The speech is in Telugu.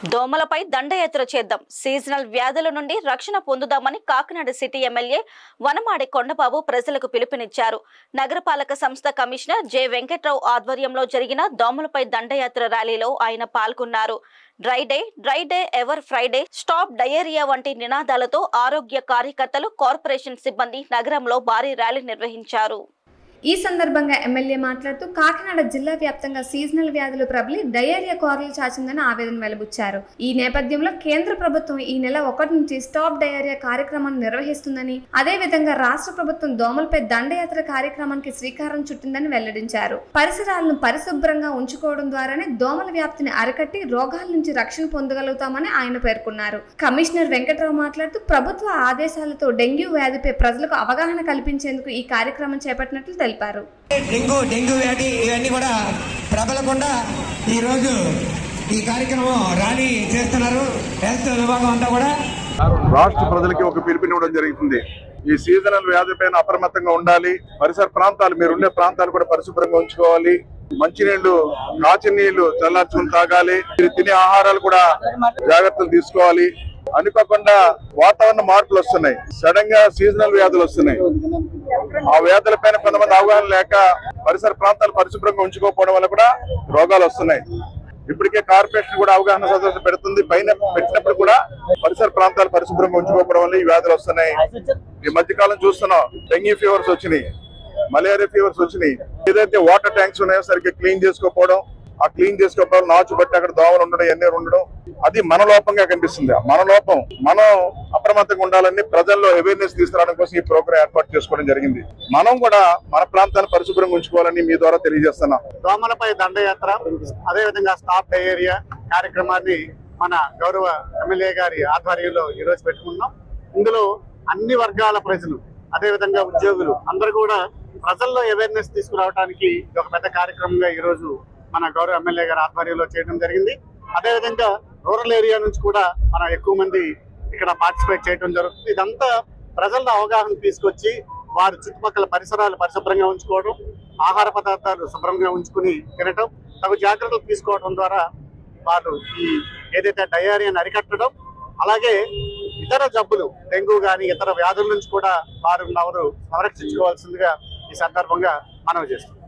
దోమలపై దండయాత్ర చేద్దాం సీజనల్ వ్యాధుల నుండి రక్షణ పొందుదామని కాకినాడ సిటీ ఎమ్మెల్యే వనమాడి కొండబాబు ప్రజలకు పిలుపునిచ్చారు నగరపాలక సంస్థ కమిషనర్ జె వెంకట్రావు ఆధ్వర్యంలో జరిగిన దోమలపై దండయాత్ర ర్యాలీలో ఆయన పాల్గొన్నారు dry day dry day every Friday stop diarrhoea వంటి నినాదాలతో ఆరోగ్య కార్యకర్తలు కార్పొరేషన్ సిబ్బంది నగరంలో భారీ ర్యాలీ నిర్వహించారు ఈ సందర్భంగా ఎమ్మెల్యే మాట్లాడుతూ కాకినాడ జిల్లా వ్యాప్తంగా సీజనల్ వ్యాధులు ప్రబలి డయేరియా కోరలు చాచిందని ఆవేదన వెలుబుచ్చారు ఈ నేపథ్యంలో కేంద్ర ప్రభుత్వం ఈ నెల ఒకటి నుంచి స్టాప్ డయేరియా కార్యక్రమాన్ని నిర్వహిస్తుందని అదే విధంగా రాష్ట్ర ప్రభుత్వం దోమలపై దండయాత్ర కార్యక్రమానికి శ్రీకారం చుట్టిందని వెల్లడించారు పరిసరాలను పరిశుభ్రంగా ఉంచుకోవడం ద్వారానే దోమల వ్యాప్తిని అరికట్టి రోగాల నుంచి రక్షణ పొందగలుగుతామని ఆయన పేర్కొన్నారు కమిషనర్ వెంకట్రావు మాట్లాడుతూ ప్రభుత్వ ఆదేశాలతో డెంగ్యూ వ్యాధిపై ప్రజలకు అవగాహన కల్పించేందుకు ఈ కార్యక్రమం చేపట్టినట్లు తెలిపారు డెంగ్యూ డెంగ్యూ వ్యాధి ఇవన్నీ కూడా ప్రబలకుండా ఈ రోజు ఈ కార్యక్రమం ర్యాలీ చేస్తున్నారు హెల్త్ విభాగం అంతా కూడా రాష్ట్ర ప్రజలకి ఒక పిలుపునివ్వడం జరుగుతుంది ఈ సీజనల్ వ్యాధి పైన అప్రమత్తంగా ఉండాలి పరిసర ప్రాంతాలు మీరుండే ప్రాంతాలు కూడా పరిశుభ్రంగా ఉంచుకోవాలి మంచినీళ్లు కాచి నీళ్లు చల్లార్చుకుని తాగాలి మీరు తినే ఆహారాలు కూడా జాగ్రత్తలు తీసుకోవాలి అనుకోకుండా వాతావరణ మార్పులు వస్తున్నాయి సడన్ గా సీజనల్ వ్యాధులు వస్తున్నాయి ఆ వ్యాధుల పైన కొంతమంది అవగాహన లేక పరిసర ప్రాంతాలు పరిశుభ్రంగా ఉంచుకోకపోవడం వల్ల కూడా రోగాలు వస్తున్నాయి ఇప్పటికే కార్పొరేషన్ కూడా అవగాహన సదస్సు పెడుతుంది పైన పెట్టినప్పుడు కూడా పరిసర ప్రాంతాలు పరిశుభ్రంగా ఉంచుకోవడం వల్ల ఈ వ్యాధులు వస్తున్నాయి ఈ మధ్య కాలం చూస్తున్నాం డెంగ్యూ ఫీవర్స్ వచ్చినాయి మలేరియా ఫీవర్స్ వచ్చినాయి ఏదైతే వాటర్ ట్యాంక్స్ ఉన్నాయో సరిగ్గా క్లీన్ చేసుకోకపోవడం ఆ క్లీన్ చేసుకోకపోవడం నాచు బట్టి అక్కడ దోమలు ఉండడం ఎన్ని ఉండడం అది మన లోపంగా కనిపిస్తుంది మన లోపం మనం అప్రమత్తంగా ఉండాలని ప్రజల్లో అవేర్నెస్ తీసుకురావడం కోసం ఈ ప్రోగ్రామ్ ఏర్పాటు చేసుకోవడం జరిగింది మనం కూడా మన ప్రాంతాన్ని పరిశుభ్రంగా ఉంచుకోవాలని మీ ద్వారా తెలియజేస్తున్నాం దోమలపై దండయాత్ర అదేవిధంగా స్టాప్ డయేరియా కార్యక్రమాన్ని మన గౌరవ ఎమ్మెల్యే గారి ఆధ్వర్యంలో ఈ రోజు పెట్టుకున్నాం ఇందులో అన్ని వర్గాల ప్రజలు అదేవిధంగా ఉద్యోగులు అందరూ కూడా ప్రజల్లో అవేర్నెస్ తీసుకురావడానికి ఇది ఒక పెద్ద కార్యక్రమంగా ఈ రోజు మన గౌరవ ఎమ్మెల్యే గారి ఆధ్వర్యంలో చేయడం జరిగింది అదేవిధంగా రూరల్ ఏరియా నుంచి కూడా మనం ఎక్కువ మంది ఇక్కడ పార్టిసిపేట్ చేయడం జరుగుతుంది ఇదంతా ప్రజల్లో అవగాహన తీసుకొచ్చి వారి చుట్టుపక్కల పరిసరాలు పరిశుభ్రంగా ఉంచుకోవడం ఆహార పదార్థాలు శుభ్రంగా ఉంచుకుని తినటం తగు జాగ్రత్తలు తీసుకోవడం ద్వారా వారు ఈ ఏదైతే డయేరియాని అరికట్టడం అలాగే ఇతర జబ్బులు డెంగ్యూ కానీ ఇతర వ్యాధుల నుంచి కూడా వారు ఎవరు సంరక్షించుకోవాల్సిందిగా ఈ సందర్భంగా మనవి చేస్తున్నాం